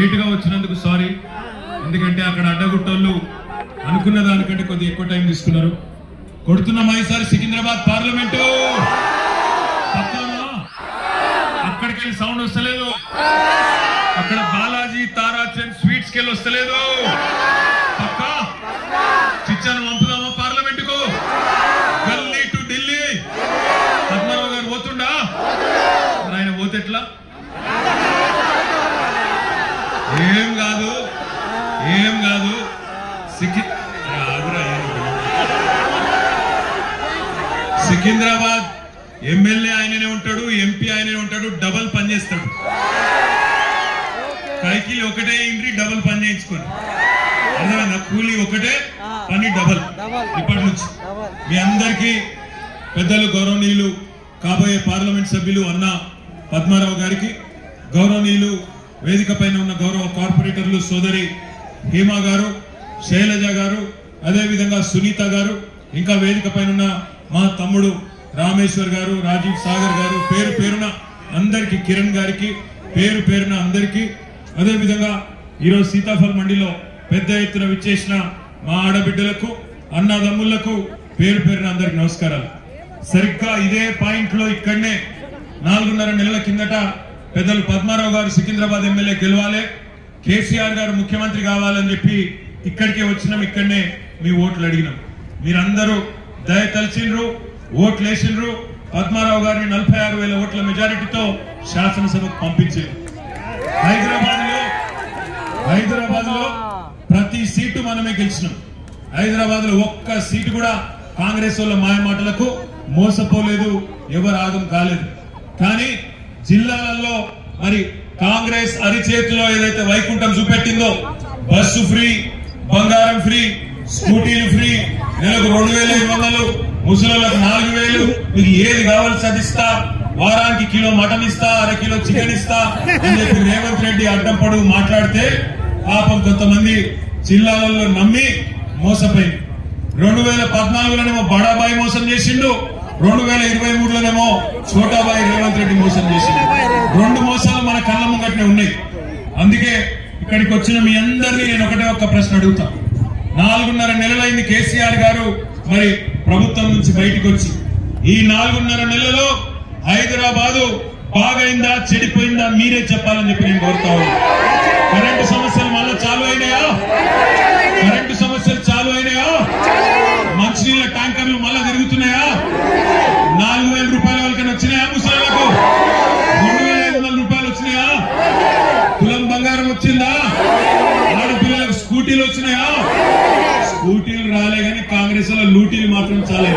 లేటుగా వచ్చినందుకు సారీ ఎందుకంటే అక్కడ అడ్డగుట్టోళ్ళు అనుకున్న దానికంటే కొద్దిగా ఎక్కువ టైం తీసుకున్నారు కొడుతున్నాం ఈసారి సికింద్రాబాద్ పార్లమెంటు పక్కానా? అక్కడికి వెళ్ళి సౌండ్ వస్తలేదు అక్కడ బాలాజీ తారాచంద్ స్వీట్స్ కెళ్ళి వస్తలేదు పక్కా చిచ్చాను పంపుదామా పార్లమెంట్ కు గల్లీ టు ఢిల్లీ పద్మారావు గారు పోతుండా మరి ఆయన పోతే ఎట్లా ఏం కాదు ఏం కాదు సికి ఆగురా, ఏం కాదు. సికింద్రాబాద్ ఎమ్మెల్యే ఆయననే ఉంటాడు ఎంపీ ఆయననే ఉంటాడు డబల్ పని చేస్తాడు కైకిలి ఒకటే ఇండ్రి డబల్ పని చేయించుకొని అర్థమైందా కూలీ ఒకటే పని డబల్ ఇప్పటి నుంచి మీ అందరికీ పెద్దలు గౌరవనీయులు కాబోయే పార్లమెంట్ సభ్యులు అన్న పద్మారావు గారికి గౌరవనీయులు వేదిక పైన ఉన్న గౌరవ కార్పొరేటర్లు సోదరి హేమా గారు శైలజ గారు అదేవిధంగా సునీత గారు ఇంకా వేదిక పైన ఉన్న మా తమ్ముడు రామేశ్వర్ గారు రాజీవ్ సాగర్ గారు పేరు పేరున అందరికి కిరణ్ గారికి పేరు పేరున అందరికీ అదేవిధంగా ఈరోజు సీతాఫల్ మండిలో పెద్ద ఎత్తున విచ్చేసిన మా ఆడబిడ్డలకు అన్నదమ్ములకు పేరు పేరున అందరికి నమస్కారాలు సరిగ్గా ఇదే పాయింట్ లో ఇక్కడనే నాలుగున్నర నెలల కిందట పెద్దలు పద్మారావు గారు సికింద్రాబాద్ ఎమ్మెల్యే గెలవాలి కేసీఆర్ గారు ముఖ్యమంత్రి కావాలని చెప్పి ఇక్కడికే వచ్చినాం ఇక్కడనే మీ ఓట్లు అడిగినాం మీరందరూ దయ తలిచిండ్రు ఓట్లు వేసిండ్రు పద్మారావు గారిని నలభై ఆరు వేల ఓట్ల మెజారిటీతో శాసనసభకు పంపించారు హైదరాబాద్ లో హైదరాబాద్ లో ప్రతి సీటు మనమే గెలిచినాం హైదరాబాద్ లో ఒక్క సీటు కూడా కాంగ్రెస్ వాళ్ళ మాయ మాటలకు మోసపోలేదు ఎవరు ఆగం కాలేదు కానీ జిల్లాలలో మరి కాంగ్రెస్ అరిచేతిలో ఏదైతే వైకుంఠం చూపెట్టిందో బస్సు ఫ్రీ బంగారం ఫ్రీ స్కూటీలు ఫ్రీ నెలకు రెండు వేల ఐదు వందలు ముసలిలకు నాలుగు వేలు మీకు ఏది కావాల్సి అది ఇస్తా వారానికి కిలో మటన్ ఇస్తా అర కిలో చికెన్ ఇస్తా అని చెప్పి రేవంత్ రెడ్డి అడ్డం పొడుగు మాట్లాడితే పాపం కొంతమంది జిల్లాలలో నమ్మి మోసపోయింది రెండు వేల పద్నాలుగులోనేమో బడాబాయి మోసం చేసిండు రెండు వేల ఇరవై మూడులోనేమో చోటాబాయి రేవంత్ రెడ్డి మోసం చేసిండు రెండు మోసాలు మన కళ్ళ ముంగట్నే ఉన్నాయి అందుకే ఇక్కడికి వచ్చిన మీ అందరినీ నేను ఒకటే ఒక్క ప్రశ్న అడుగుతా నాలుగున్నర నెలలైంది కేసీఆర్ గారు మరి ప్రభుత్వం నుంచి బయటికి వచ్చి ఈ నాలుగున్నర నెలలో హైదరాబాదు బాగైందా చెడిపోయిందా మీరే చెప్పాలని చెప్పి నేను కోరుతా ఉన్నాను కరెంటు సమస్యలు మళ్ళీ చాలు అయినాయా కరెంటు సమస్యలు చాలు అయినాయా మంచినీళ్ళ ట్యాంకర్లు మళ్ళా తిరుగుతున్నాయా నాలుగు వేల రూపాయల వరకు వచ్చినాయా ముసలాలకు రెండు వేల ఐదు వందల రూపాయలు వచ్చినాయా తులం బంగారం వచ్చిందా ఆడపిల్లలకు స్కూటీలు వచ్చినాయా స్కూటీలు రాలే కానీ కాంగ్రెస్ లో లూటీలు మాత్రం చాలేదు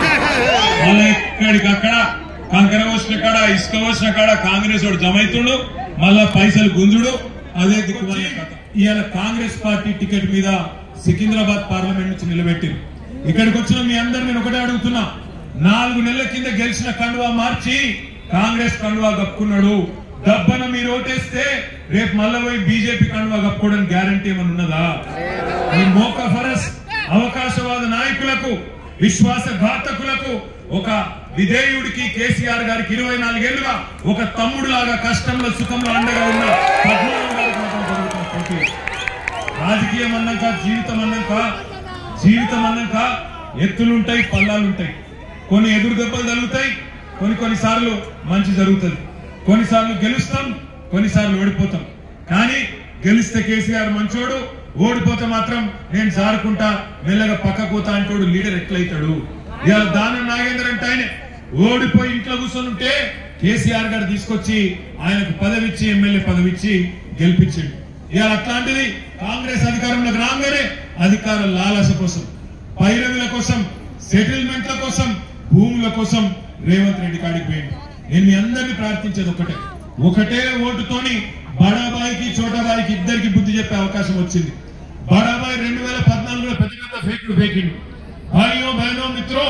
మళ్ళీ ఎక్కడికక్కడ కంకర వచ్చిన కాడ ఇసుక వచ్చిన కాడ కాంగ్రెస్ వాడు జమైతుడు మళ్ళా పైసలు గుంజుడు అదే దిక్కుమాలిన కథ ఇవాళ కాంగ్రెస్ పార్టీ టికెట్ మీద సికింద్రాబాద్ పార్లమెంట్ నుంచి నిలబెట్టింది ఇక్కడికి వచ్చిన మీ అందరు నేను ఒకటే అడుగుతున్నా నాలుగు నెలల కింద గెలిచిన కండువా మార్చి కాంగ్రెస్ కండువా కప్పుకున్నాడు దబ్బన మీరు ఓటేస్తే రేపు మళ్ళా పోయి బీజేపీ కండువా కప్పుకోవడానికి గ్యారంటీ ఏమైనా ఉన్నదా ఈ మోక ఫరస్ అవకాశవాద నాయకులకు విశ్వాస ఘాతకులకు ఒక విధేయుడికి కేసీఆర్ గారికి ఇరవై నాలుగేళ్లుగా ఒక తమ్ముడు లాగా కష్టంలో సుఖంలో అండగా ఉన్న పద్మనాభం గారికి మాత్రం జరుగుతున్న పోటీ. రాజకీయం అన్నాక జీవితం అన్నాక జీవితం అన్నాక ఎత్తులుంటాయి పల్లాలుంటాయి కొన్ని ఎదురు దెబ్బలు జరుగుతాయి కొన్ని కొన్నిసార్లు మంచి జరుగుతుంది కొన్నిసార్లు గెలుస్తాం కొన్నిసార్లు ఓడిపోతాం కానీ గెలిస్తే కేసీఆర్ మంచోడు ఓడిపోతే మాత్రం నేను జారుకుంటా మెల్లగా పక్క పోతా అంటోడు లీడర్ ఎట్లయితాడు ఇవాళ దానం నాగేంద్ర అంటే ఆయన ఓడిపోయి ఇంట్లో కూర్చొని ఉంటే కేసీఆర్ గారు తీసుకొచ్చి ఆయనకు పదవిచ్చి ఎమ్మెల్యే పదవిచ్చి గెలిపించిండు ఇవాళ అట్లాంటిది కాంగ్రెస్ అధికారంలోకి రాగానే అధికార లాలస కోసం పైరవిల కోసం సెటిల్మెంట్ల కోసం భూముల కోసం రేవంత్ రెడ్డి కాడికి పోయింది నేను మీ అందరినీ ప్రార్థించేది ఒకటే ఒకటే ఓటుతోని బడాబాయికి చోటాబాయికి ఇద్దరికి బుద్ధి చెప్పే అవకాశం వచ్చింది బడాబాయి రెండు వేల పద్నాలుగులో పెద్ద పెద్ద ఫేకులు ఫేకిండు భాइयों बहनों मित्रों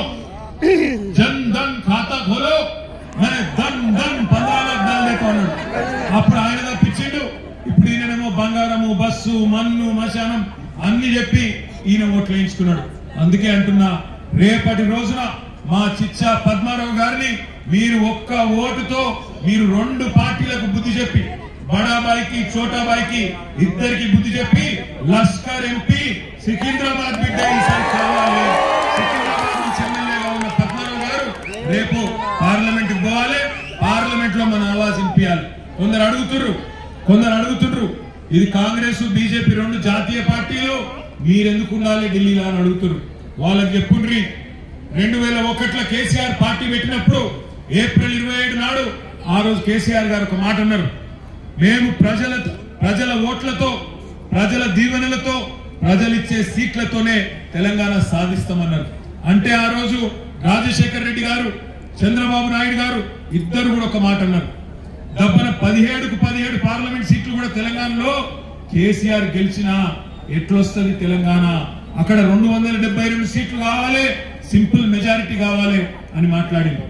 జన్ ధన్ ఖాతా ఖోలో మరి ధన్ ధన్ పంద్రా లాక్ డాల్ దేతో అన్నాడు అప్పుడు ఆయన తప్పించిండు ఇప్పుడు ఈయననేమో బంగారము బస్సు మన్ను మశానం అన్ని చెప్పి ఈయన ఓట్లు వేయించుకున్నాడు అందుకే అంటున్నా రేపటి రోజున మా చిచ్చా పద్మారావు గారిని మీరు ఒక్క ఓటుతో మీరు రెండు పార్టీలకు బుద్ధి చెప్పి బడాబాయికి చోటాబాయికి ఇద్దరికి బుద్ధి చెప్పి లష్కర్ ఎంపీ సికింద్రాబాద్ బిడ్డ ఈసారి కావాలి సికింద్రాబాద్ నుంచి ఎమ్మెల్యేగా ఉన్న పద్మారావు గారు రేపు పార్లమెంట్ పోవాలి పార్లమెంట్ లో మన ఆవాజ్ వినిపించాలి కొందరు అడుగుతుర్రు కొందరు అడుగుతుండ్రు ఇది కాంగ్రెస్ బీజేపీ రెండు జాతీయ పార్టీలు మీరెందుకు ఉండాలి ఢిల్లీలో అని అడుగుతుర్రు వాళ్ళకి చెప్పుండ్రి రెండు వేల ఒకటిలో కేసీఆర్ పార్టీ పెట్టినప్పుడు ఏప్రిల్ ఇరవై ఏడు నాడు ఆ రోజు కేసీఆర్ గారు ఒక మాట అన్నారు మేము ప్రజల ప్రజల ఓట్లతో ప్రజల దీవెనలతో ప్రజలిచ్చే సీట్లతోనే తెలంగాణ సాధిస్తామన్నారు అంటే ఆ రోజు రాజశేఖర్ రెడ్డి గారు చంద్రబాబు నాయుడు గారు ఇద్దరు కూడా ఒక మాట అన్నారు దప్పన పదిహేడుకు పదిహేడు పార్లమెంట్ సీట్లు కూడా తెలంగాణలో కేసీఆర్ గెలిచినా ఎట్లొస్తుంది తెలంగాణ అక్కడ రెండు వందల డెబ్బై రెండు సీట్లు కావాలి సింపుల్ మెజారిటీ కావాలి అని మాట్లాడింది